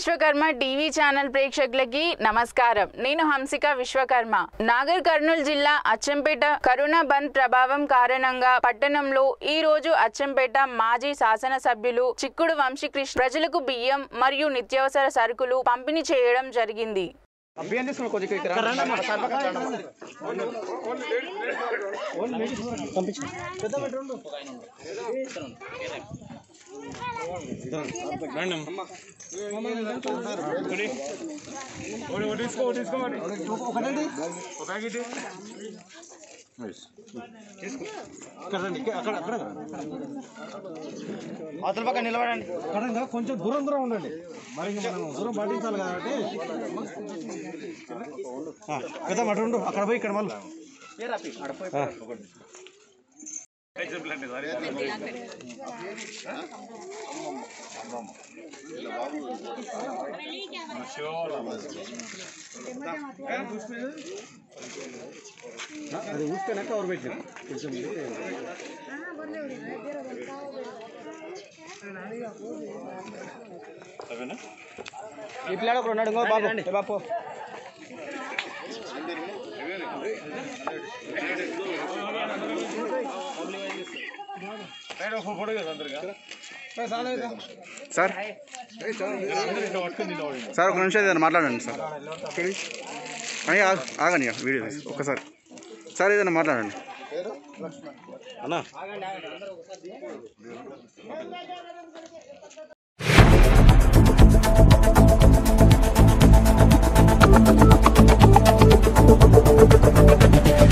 Vishwakarma TV channel ప్రేక్షకులకి నమస్కారం నేను హంసిక విశ్వకర్మ నాగర్ కర్నూలు జిల్లా అచ్చంపేట కరోనా బంద్ ప్రభావం కారణంగా పట్టణంలో ఈ రోజు అచ్చంపేట మాజీ శాసనసభ్యులు చిక్కుడు వంశీకృష్ణ ప్రజలకు బియ్యం మరియు నిత్యావసర సరుకులు పంపిణీ చేయడం జరిగింది అభియాన్ తీసుకుని కొంచెం ఇక్కడ రండి. ఇక్కడ రండి, ఇక్కడ- అక్కడ అక్కడ అవతల పక్క నిలబడండి కడంగా కొంచెం దూరం దూరం ఉండండి మరి ఇంక మనం దూరం పాటించాలి కాబట్టి ఆ, కదా అటు ఉండు అక్కడ పోయి ఇక్కడ మళ్ళీ అది ఊసుకొని కవర్ పెట్టాను కొంచెం ఈ పిల్లాడు ఒకడు ఉన్నాడు ఇంకో బాబు ఏ బాపు సార్ సార్ ఒక నిమిషం ఏదైనా మాట్లాడండి సార్ అని ఆగ- ఆగండి ఇక వీడియో తీసి ఒక్కసారి సార్ ఏదైనా మాట్లాడండి అన్నా ఆ